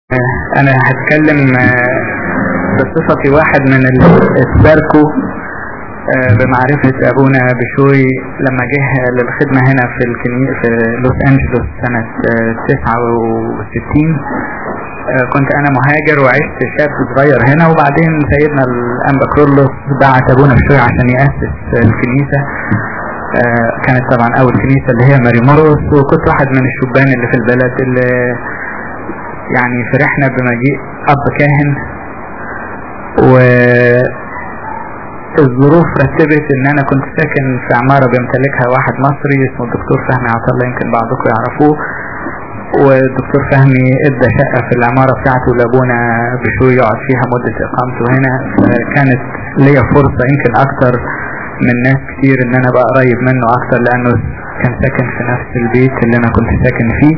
انا هتكلم بصفتي واحد من السباركو بمعرفة ابونا بشوي لما جه للخدمة هنا في الكني في لوس انجلوس سنة تسعة وستين كنت انا مهاجر وعشت شاب صغير هنا وبعدين سيدنا الانبا كرولوس بعت ابونا بشوي عشان يأسس الكنيسة كانت طبعا اول كنيسة اللي هي ماري مورس وكنت واحد من الشبان اللي في البلد اللي يعني فرحنا بمجيء اب كاهن و الظروف رتبت ان انا كنت ساكن في عمارة بيمتلكها واحد مصري اسمه الدكتور فهمي عطله يمكن بعضكم يعرفوه والدكتور فهمي ادى شقة في العمارة بتاعته لابونا بشوي يقعد فيها مدة اقامته هنا فكانت ليا فرصة يمكن اكتر من ناس كتير ان انا بقى قريب منه اكتر لانه كان ساكن في نفس البيت اللي انا كنت ساكن فيه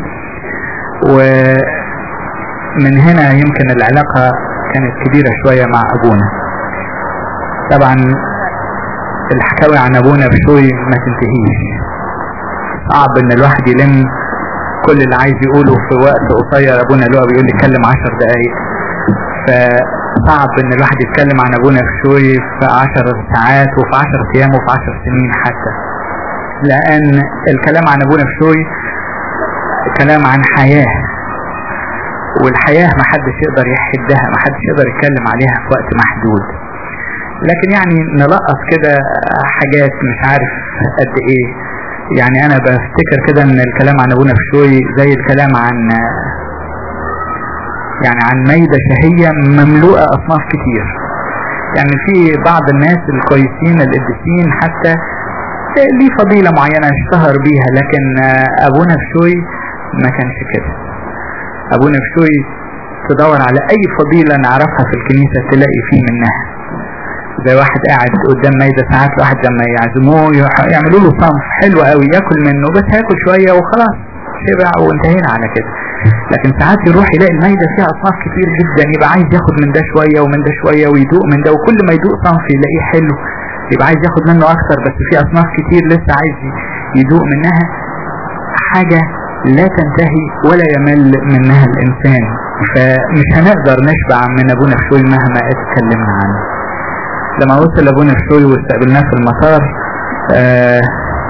ومن هنا يمكن العلاقة كانت كبيرة شوية مع ابونا طبعا الحكاوي عن ابونا بشوي ما تنتهيش صعب ان الواحد يلم كل اللي عايز يقوله في وقت قصير ابونا لو بيقول لي اتكلم عشر دقايق فصعب ان الواحد يتكلم عن ابونا بشوي في عشر ساعات وفي عشر ايام وفي عشر سنين حتى لان الكلام عن ابونا بشوي كلام عن حياة والحياة محدش يقدر يحدها محدش يقدر يتكلم عليها في وقت محدود لكن يعني نلقط كده حاجات مش عارف قد ايه يعني انا بفتكر كده ان الكلام عن ابونا بشوي زي الكلام عن يعني عن ميدة شهية مملوءة اصناف كتير يعني في بعض الناس الكويسين القديسين حتى ليه فضيلة معينة اشتهر بيها لكن ابونا بشوي ما كانش كده ابونا بشوي تدور على اي فضيلة نعرفها في الكنيسة تلاقي فيه منها زي واحد قاعد قدام ميدة ساعات الواحد لما يعزموه يعملوا له صنف حلو قوي ياكل منه بس هياكل شوية وخلاص شبع وانتهينا على كده لكن ساعات يروح يلاقي الميدة فيها اصناف كتير جدا يبقى عايز ياخد من ده شوية ومن ده شوية ويدوق من ده وكل ما يدوق صنف يلاقيه حلو يبقى عايز ياخد منه اكتر بس في اصناف كتير لسه عايز يدوق منها حاجة لا تنتهي ولا يمل منها الانسان فمش هنقدر نشبع من ابونا بشوي مهما اتكلمنا عنه لما وصل ابونا بشوي واستقبلناه في المطار آه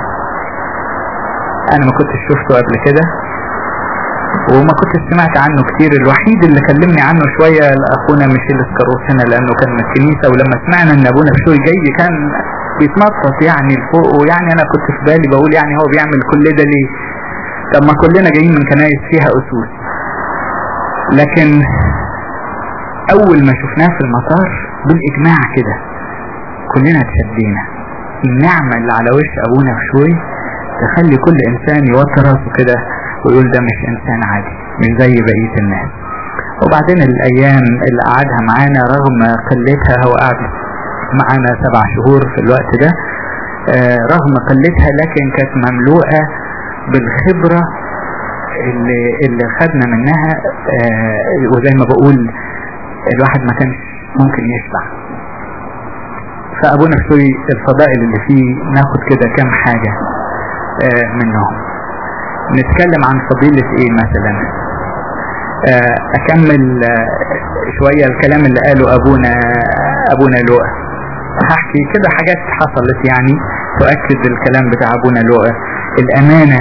انا ما كنتش شفته قبل كده وما كنتش سمعت عنه كتير الوحيد اللي كلمني عنه شوية اخونا ميشيل اسكاروس هنا لانه كان من الكنيسة ولما سمعنا ان ابونا بشوي جاي كان بيتنطط يعني لفوق ويعني انا كنت في بالي بقول يعني هو بيعمل كل ده ليه طب ما كلنا جايين من كنايس فيها اسوس لكن اول ما شفناه في المطار بالاجماع كده كلنا اتشدينا النعمة اللي على وش ابونا بشوي تخلي كل انسان يوطي راسه كده ويقول ده مش انسان عادي مش زي بقية الناس وبعدين الايام اللي قعدها معانا رغم قلتها هو قعد معانا سبع شهور في الوقت ده آه رغم قلتها لكن كانت مملوءة بالخبرة اللي, اللي خدنا منها آه وزي ما بقول الواحد ما كانش ممكن يشبع فابونا بشوي الفضائل اللي فيه ناخد كده كام حاجة آه منهم نتكلم عن فضيلة ايه مثلا آه اكمل آه شوية الكلام اللي قاله ابونا ابونا لؤى هحكي كده حاجات حصلت يعني تؤكد الكلام بتاع ابونا لؤى الامانة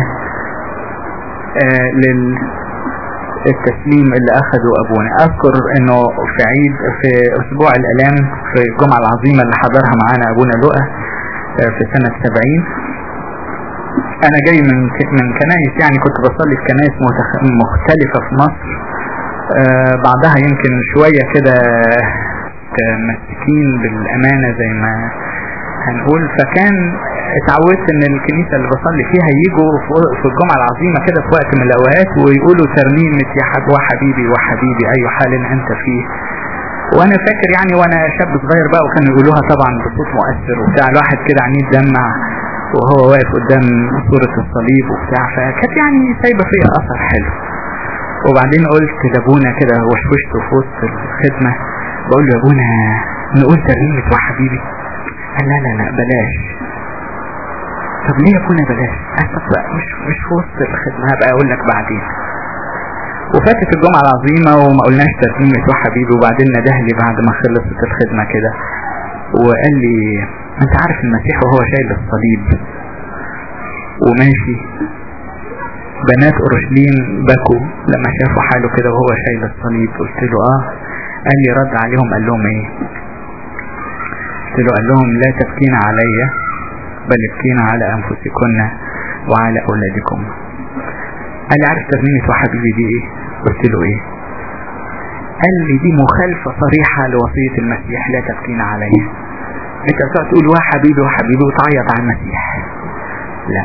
لل التسليم اللي اخده ابونا اذكر انه في عيد في اسبوع الالام في الجمعة العظيمة اللي حضرها معانا ابونا لؤى في سنة سبعين انا جاي من من كنايس يعني كنت بصلي في كنايس مختلفة في مصر بعضها يمكن شوية كده مسكين بالامانة زي ما هنقول فكان اتعودت ان الكنيسة اللي بصلي فيها يجوا في الجمعة العظيمة كده في وقت من الاوقات ويقولوا ترنيمة يا حب وحبيبي وحبيبي اي حال انت فيه وانا فاكر يعني وانا شاب صغير بقى وكانوا يقولوها طبعا بصوت مؤثر وبتاع الواحد كده عينيه دمع وهو واقف قدام صورة الصليب وبتاع فكانت يعني سايبة فيها اثر حلو وبعدين قلت لابونا كده وشوشته في وسط الخدمة بقول له يا ابونا نقول ترنيمة وحبيبي قال لا لا لا بلاش طب ليه يا ابونا بلاش؟ طب مش مش في وسط الخدمة هبقى اقول لك بعدين وفاتت الجمعة العظيمة وما قلناش تسليمة وحبيبي وبعدين نده لي بعد ما خلصت الخدمة كده وقال لي انت عارف المسيح وهو شايل الصليب وماشي بنات اورشليم بكوا لما شافوا حاله كده وهو شايل الصليب قلت له اه قال لي رد عليهم قال لهم ايه قلت له قال لهم لا تبكين علي بل ابكين على انفسكن وعلى اولادكم قال لي عارف ترنيمة وحبيبي دي ايه قلت له ايه قال لي دي مخالفة صريحة لوصية المسيح لا تبكين علي انت بتقعد تقول وحبيبي وحبيبي وتعيط على المسيح لا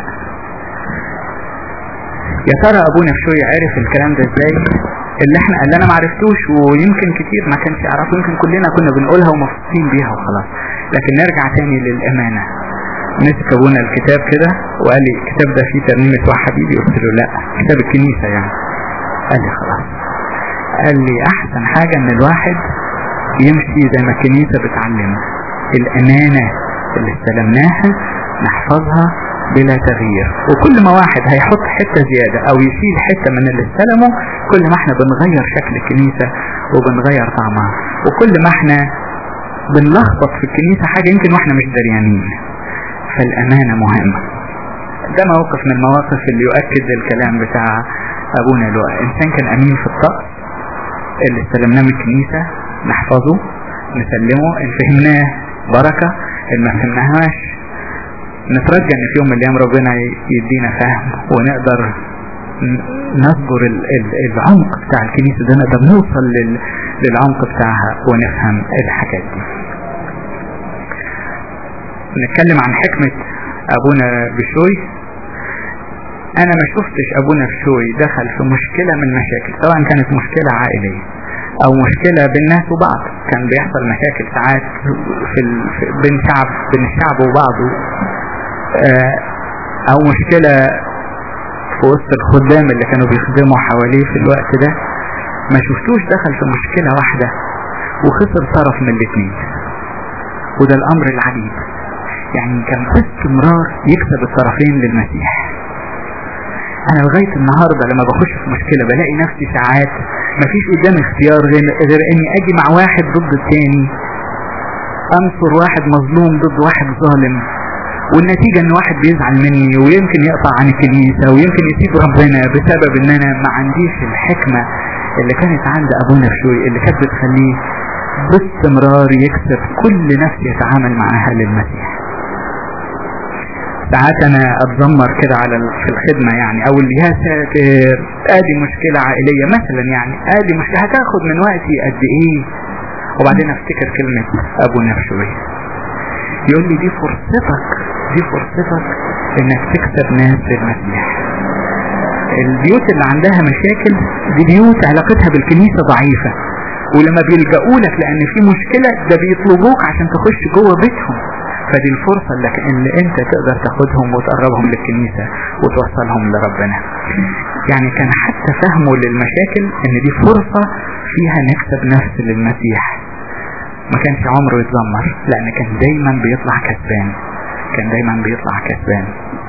يا ترى ابونا بشوي عرف الكلام ده ازاي اللي احنا اللي انا معرفتوش ويمكن كتير ما كانش يعرفه يمكن كلنا كنا بنقولها ومبسوطين بيها وخلاص لكن نرجع تاني للامانه مسك ابونا الكتاب كده وقال لي الكتاب ده فيه ترنيمه وحبيبي قلت له لا كتاب الكنيسه يعني قال لي خلاص قال لي احسن حاجه ان الواحد يمشي زي ما الكنيسه بتعلم الامانه اللي استلمناها نحفظها بلا تغيير وكل ما واحد هيحط حتة زيادة او يشيل حتة من اللي استلمه كل ما احنا بنغير شكل الكنيسة وبنغير طعمها وكل ما احنا بنلخبط في الكنيسة حاجة يمكن واحنا مش دريانين فالامانة مهمة ده موقف من المواقف اللي يؤكد الكلام بتاع ابونا لؤى انسان كان امين في الطقس اللي استلمناه من الكنيسة نحفظه نسلمه ان فهمناه بركة ان ما فهمناهاش نترجى ان في يوم من الايام ربنا يدينا فهم ونقدر نذكر العمق بتاع الكنيسة ده نقدر نوصل للعمق بتاعها ونفهم الحاجات دي نتكلم عن حكمة ابونا بشوي انا ما شفتش ابونا بشوي دخل في مشكلة من مشاكل سواء كانت مشكلة عائلية او مشكلة بين الناس وبعض كان بيحصل مشاكل ساعات في, ال... في بين شعب بين الشعب وبعضه او مشكلة في وسط الخدام اللي كانوا بيخدموا حواليه في الوقت ده ما شفتوش دخل في مشكلة واحدة وخسر طرف من الاثنين وده الامر العجيب يعني كان باستمرار يكسب الطرفين للمسيح انا لغاية النهاردة لما بخش في مشكلة بلاقي نفسي ساعات مفيش قدامي اختيار غير, غير اني اجي مع واحد ضد التاني انصر واحد مظلوم ضد واحد ظالم والنتيجة ان واحد بيزعل مني ويمكن يقطع عن الكنيسة ويمكن يسيب ربنا بسبب ان انا ما عنديش الحكمة اللي كانت عند ابونا بشوي اللي كانت بتخليه باستمرار يكسب كل نفس يتعامل معاها للمسيح ساعات انا اتذمر كده على في الخدمة يعني او اللي يا ساتر ادي مشكلة عائلية مثلا يعني ادي مشكلة هتاخد من وقتي قد ايه وبعدين افتكر كلمة ابونا بشوي يقول لي دي فرصتك دي فرصتك انك تكسب ناس للمسيح البيوت اللي عندها مشاكل دي بيوت علاقتها بالكنيسة ضعيفة ولما بيلجأوا لك لان في مشكلة ده بيطلبوك عشان تخش جوه بيتهم فدي الفرصة اللي, اللي انت تقدر تاخدهم وتقربهم للكنيسة وتوصلهم لربنا يعني كان حتى فهمه للمشاكل ان دي فرصة فيها نكسب نفس للمسيح ما كانش عمره يتذمر لان كان دايما بيطلع كسبان كان دايما بيطلع كسبان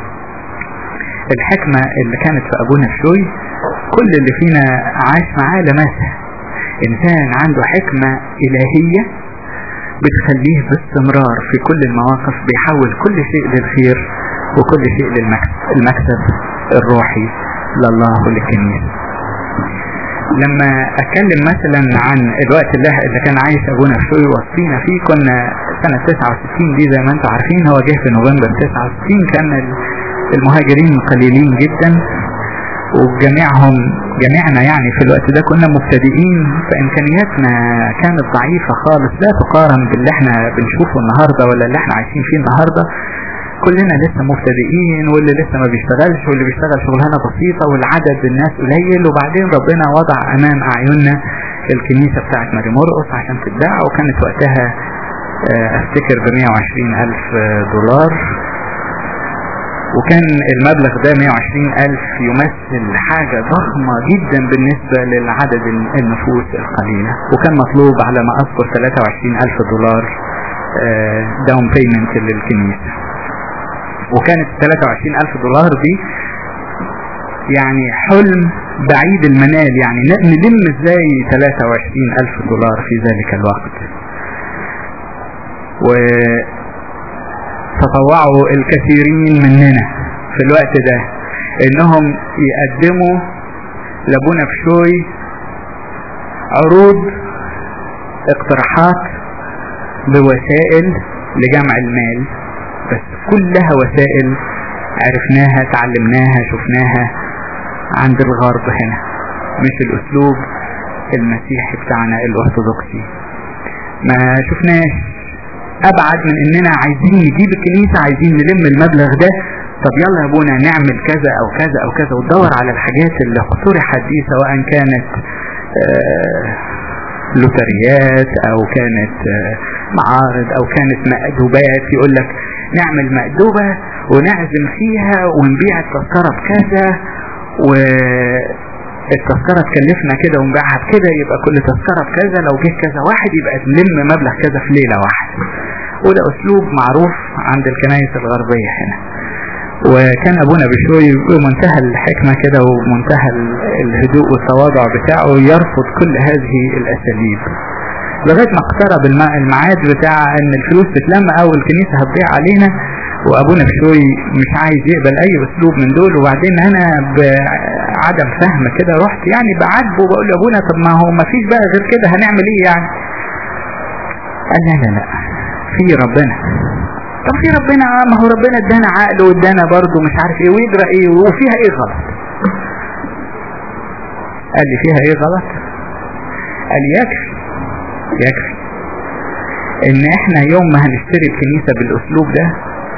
الحكمة اللي كانت في ابونا بشوي كل اللي فينا عاش معاه لمسها انسان عنده حكمة الهية بتخليه باستمرار في كل المواقف بيحول كل شيء للخير وكل شيء للمكسب الروحي لله وللكنيسة لما اتكلم مثلا عن الوقت اللي, اللي كان عايش ابونا بشوي وصينا فيه كنا سنة 69 دي زي ما انتم عارفين هو جه في نوفمبر 69 كان المهاجرين قليلين جدا وجميعهم جميعنا يعني في الوقت ده كنا مبتدئين فامكانياتنا كانت ضعيفة خالص لا تقارن باللي احنا بنشوفه النهاردة ولا اللي احنا عايشين فيه النهاردة كلنا لسه مبتدئين واللي لسه ما بيشتغلش واللي بيشتغل شغلانة بسيطة والعدد الناس قليل وبعدين ربنا وضع امام اعيننا الكنيسة بتاعت ماري مرقص عشان تتباع وكانت وقتها افتكر ب 120 الف دولار وكان المبلغ ده 120 ألف يمثل حاجة ضخمة جدا بالنسبة للعدد النفوس القليلة وكان مطلوب على ما أذكر 23 ألف دولار داون بيمنت للكنيسة وكانت 23 ألف دولار دي يعني حلم بعيد المنال يعني نلم ازاي 23 ألف دولار في ذلك الوقت وتطوعوا الكثيرين مننا في الوقت ده انهم يقدموا لابونا بشوي عروض اقتراحات بوسائل لجمع المال بس كلها وسائل عرفناها تعلمناها شفناها عند الغرب هنا مش الاسلوب المسيحي بتاعنا الارثوذكسي ما شفناش ابعد من اننا عايزين نجيب الكنيسة عايزين نلم المبلغ ده طب يلا يا ابونا نعمل كذا او كذا او كذا وتدور على الحاجات اللي اقترحت دي سواء كانت آه لوتريات او كانت آه معارض او كانت مأدوبات يقول لك نعمل مأدوبة ونعزم فيها ونبيع التذكرة بكذا والتذكرة تكلفنا كده ونبيعها بكده يبقى كل تذكرة بكذا لو جه كذا واحد يبقى نلم مبلغ كذا في ليلة واحدة وده اسلوب معروف عند الكنائس الغربية هنا وكان ابونا بشوي بمنتهى الحكمة كده ومنتهى الهدوء والتواضع بتاعه يرفض كل هذه الاساليب لغاية ما اقترب الميعاد بتاع ان الفلوس تتلم او الكنيسة هتضيع علينا وابونا بشوي مش عايز يقبل اي اسلوب من دول وبعدين انا بعدم فهم كده رحت يعني بعاتبه وبقول له ابونا طب ما هو ما فيش بقى غير كده هنعمل ايه يعني قال لا لا لا في ربنا طب في ربنا ما هو ربنا ادانا عقل وادانا برضه مش عارف ايه ويجرى ايه وفيها ايه غلط قال لي فيها ايه غلط قال يكفي يكفي ان احنا يوم ما هنشتري الكنيسة بالاسلوب ده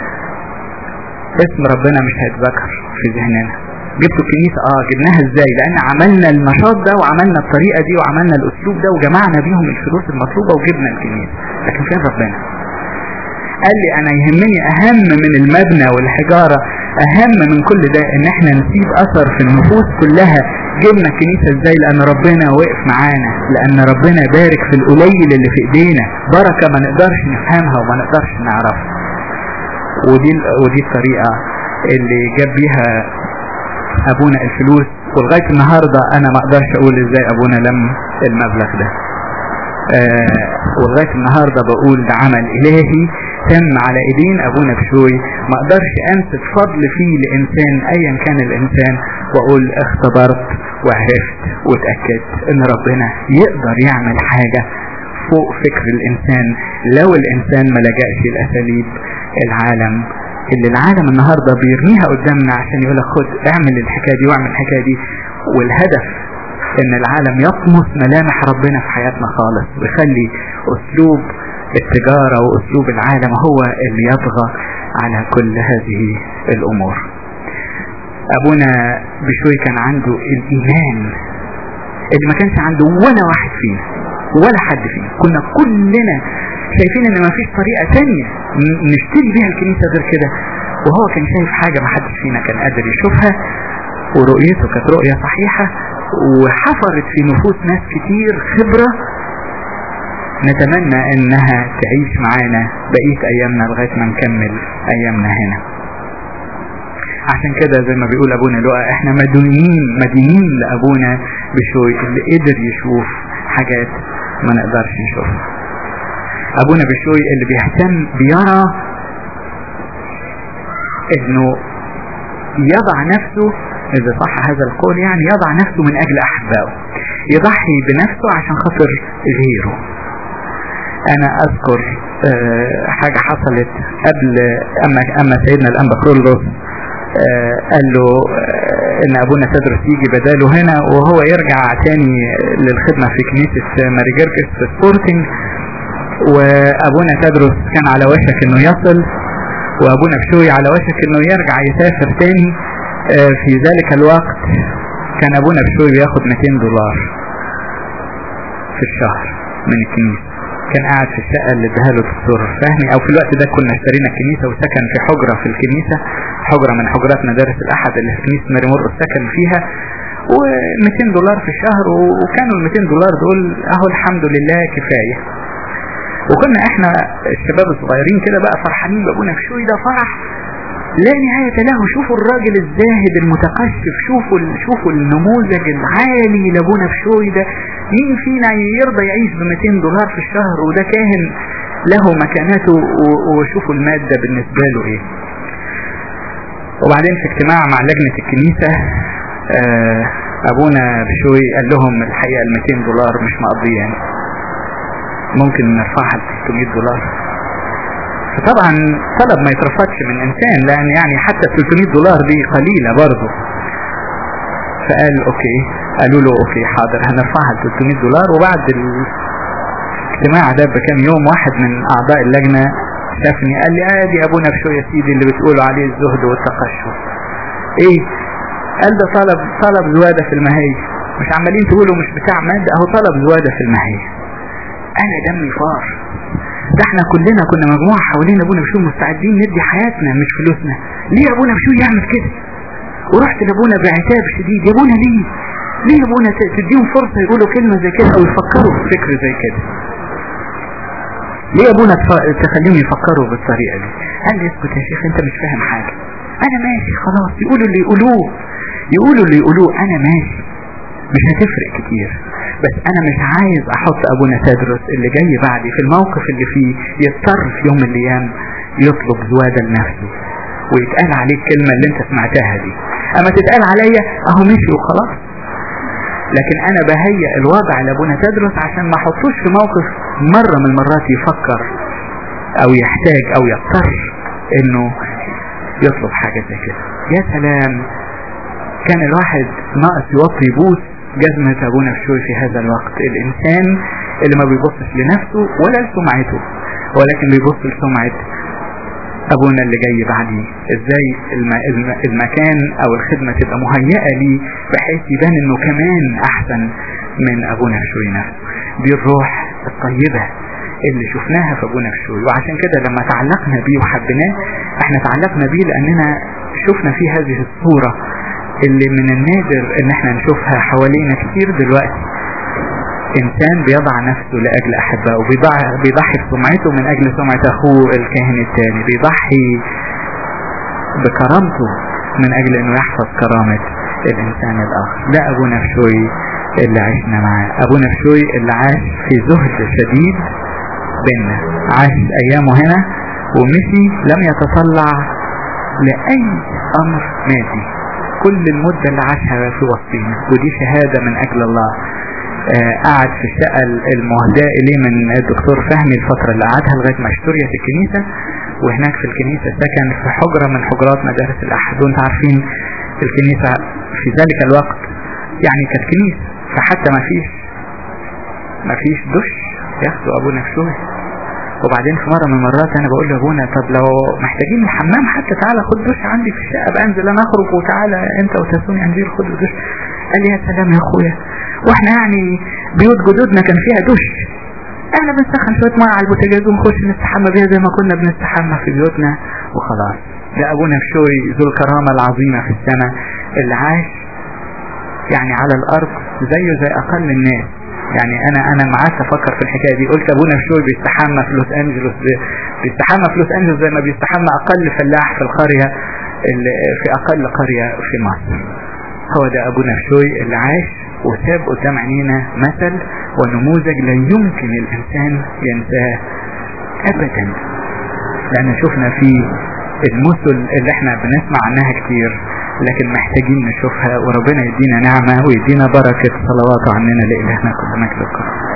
اسم ربنا مش هيتذكر في ذهننا جبتوا الكنيسة اه جبناها ازاي لان عملنا النشاط ده وعملنا الطريقة دي وعملنا الاسلوب ده وجمعنا بيهم الفلوس المطلوبة وجبنا الكنيسة لكن فين ربنا قال لي انا يهمني اهم من المبنى والحجارة اهم من كل ده ان احنا نسيب اثر في النفوس كلها جبنا الكنيسة ازاي لان ربنا وقف معانا لان ربنا بارك في القليل اللي في ايدينا بركة ما نقدرش نفهمها وما نقدرش نعرفها ودي ودي الطريقة اللي جاب بيها ابونا الفلوس ولغاية النهاردة انا ما اقدرش اقول ازاي ابونا لم المبلغ ده آه ولغاية النهاردة بقول ده عمل الهي تم على ايدين ابونا بشوي ما اقدرش انسب فضل فيه لانسان ايا كان الانسان واقول اختبرت وعرفت واتأكدت ان ربنا يقدر يعمل حاجة فوق فكر الانسان لو الانسان ما لجأش الاساليب العالم اللي العالم النهاردة بيرميها قدامنا عشان يقولك خد اعمل الحكاية دي واعمل الحكاية دي والهدف ان العالم يطمس ملامح ربنا في حياتنا خالص ويخلي اسلوب التجارة واسلوب العالم هو اللي يطغى على كل هذه الامور ابونا بشوي كان عنده الايمان اللي ما كانش عنده ولا واحد فينا ولا حد فينا كنا كلنا شايفين ان ما فيش طريقة تانية نشتري بيها الكنيسة غير كده وهو كان شايف حاجة ما حدش فينا كان قادر يشوفها ورؤيته كانت رؤية صحيحة وحفرت في نفوس ناس كتير خبرة نتمنى انها تعيش معانا بقية ايامنا لغاية ما نكمل ايامنا هنا عشان كده زي ما بيقول ابونا لؤى احنا مدينين مدينين لابونا بشوي اللي قدر يشوف حاجات ما نقدرش نشوفها ابونا بشوي اللي بيهتم بيرى انه يضع نفسه اذا صح هذا القول يعني يضع نفسه من اجل احبائه يضحي بنفسه عشان خاطر غيره انا اذكر أه حاجة حصلت قبل اما, أما سيدنا الانبا كرولوس أه قال له أه ان ابونا تدرس يجي بداله هنا وهو يرجع تاني للخدمة في كنيسة ماري جرجس في سبورتنج وابونا تدرس كان على وشك انه يصل وابونا بشوي على وشك انه يرجع يسافر تاني في ذلك الوقت كان ابونا بشوي بياخد 200 دولار في الشهر من الكنيسة كان قاعد في الشقة اللي اداها له الدكتور فهمي او في الوقت ده كنا اشترينا الكنيسة وسكن في حجرة في الكنيسة حجرة من حجرات مدارس الاحد اللي في كنيسة ماري مرقس سكن فيها و200 دولار في الشهر وكانوا ال 200 دولار دول اهو الحمد لله كفاية وكنا احنا الشباب الصغيرين كده بقى فرحانين بابونا بشوي ده فرح لا نهاية له شوفوا الراجل الزاهد المتقشف شوفوا شوفوا النموذج العالي لابونا بشوي ده مين فينا يرضى يعيش ب 200 دولار في الشهر وده كاهن له مكانته وشوفوا المادة بالنسبة له ايه وبعدين في اجتماع مع لجنة الكنيسة آه ابونا بشوي قال لهم الحقيقة ال 200 دولار مش مقضية يعني ممكن نرفعها ل 300 دولار فطبعا طلب ما يترفضش من انسان لان يعني حتى 300 دولار دي قليلة برضه فقال اوكي قالوا له اوكي حاضر هنرفعها ل 300 دولار وبعد الاجتماع ده بكام يوم واحد من اعضاء اللجنة شافني قال لي ادي آه ابونا بشوية يا سيدي اللي بتقولوا عليه الزهد والتقشف ايه قال ده طلب طلب زوادة في المهية مش عمالين تقولوا مش بتاع مادة اهو طلب زوادة في المهية انا دمي فار ده احنا كلنا كنا مجموعة حوالين ابونا بشوي مستعدين ندي حياتنا مش فلوسنا ليه ابونا بشوي يعمل كده ورحت لابونا بعتاب شديد يا ابونا ليه ليه يا ابونا تديهم فرصة يقولوا كلمة زي كده او يفكروا في فكر زي كده ليه يا ابونا تخليهم يفكروا بالطريقة دي قال لي اسكت يا شيخ انت مش فاهم حاجة انا ماشي خلاص يقولوا اللي يقولوه يقولوا اللي يقولوه انا ماشي مش هتفرق كتير بس انا مش عايز احط ابونا تدرس اللي جاي بعدي في الموقف اللي فيه يضطر في يوم من الايام يطلب زوادة لنفسه ويتقال عليه الكلمة اللي انت سمعتها دي اما تتقال عليا اهو مشي وخلاص لكن انا بهيئ الوضع لابونا تدرس عشان ما احطوش في موقف مرة من المرات يفكر او يحتاج او يضطر انه يطلب حاجة زي كده يا سلام كان الواحد ناقص يوطي يبوس جزمة ابونا بشوي في هذا الوقت الانسان اللي ما بيبصش لنفسه ولا لسمعته ولكن بيبص لسمعة ابونا اللي جاي بعدي ازاي الم... الم... المكان او الخدمة تبقى مهيئة لي بحيث يبان انه كمان احسن من ابونا بشوي نفسه دي الروح الطيبة اللي شفناها في ابونا بشوي وعشان كده لما تعلقنا بيه وحبيناه احنا تعلقنا بيه لاننا شفنا فيه هذه الصورة اللي من النادر ان احنا نشوفها حوالينا كتير دلوقتي انسان بيضع نفسه لاجل احبائه بيضحي بسمعته من اجل سمعة اخوه الكاهن التاني بيضحي بكرامته من اجل انه يحفظ كرامة الانسان الاخر ده ابونا بشوي اللي عشنا معاه ابونا بشوي اللي عاش في زهد شديد بينا عاش ايامه هنا ومشي لم يتطلع لاي امر مادي كل المدة اللي عاشها في وسطينا ودي شهادة من اجل الله آه قعد في الشقة المهداة إليه من الدكتور فهمي الفترة اللي قعدها لغاية ما اشتريت الكنيسة وهناك في الكنيسة سكن في حجرة من حجرات مدارس الأحد وانت عارفين الكنيسة في ذلك الوقت يعني كانت كنيسة فحتى ما فيش ما فيش دش ياخدوا أبونا في شوي وبعدين في مرة من المرات أنا بقول لأبونا طب لو محتاجين الحمام حتى تعالى خد دش عندي في الشقة بنزل أنا أخرج وتعالى أنت وتسوني أنزل خد دش قال لي يا سلام يا أخويا واحنا يعني بيوت جدودنا كان فيها دش احنا بنسخن شوية مية على البوتاجاز ونخش نستحمى بيها زي ما كنا بنستحمى في بيوتنا وخلاص ده ابونا بشوي ذو الكرامة العظيمة في السماء اللي عاش يعني على الارض زيه زي اقل الناس يعني انا انا معاك افكر في الحكايه دي قلت ابونا بشوي بيستحمى في لوس انجلوس بيستحمى في لوس انجلوس زي ما بيستحمى اقل فلاح في القريه في اقل قريه في مصر هو ده ابونا بشوي اللي عاش وساب قدام عينينا مثل ونموذج لا يمكن الإنسان ينساه أبدا لأن شفنا في المثل اللي احنا بنسمع عنها كتير لكن محتاجين نشوفها وربنا يدينا نعمة ويدينا بركة صلواته عننا لإلهنا كل مجد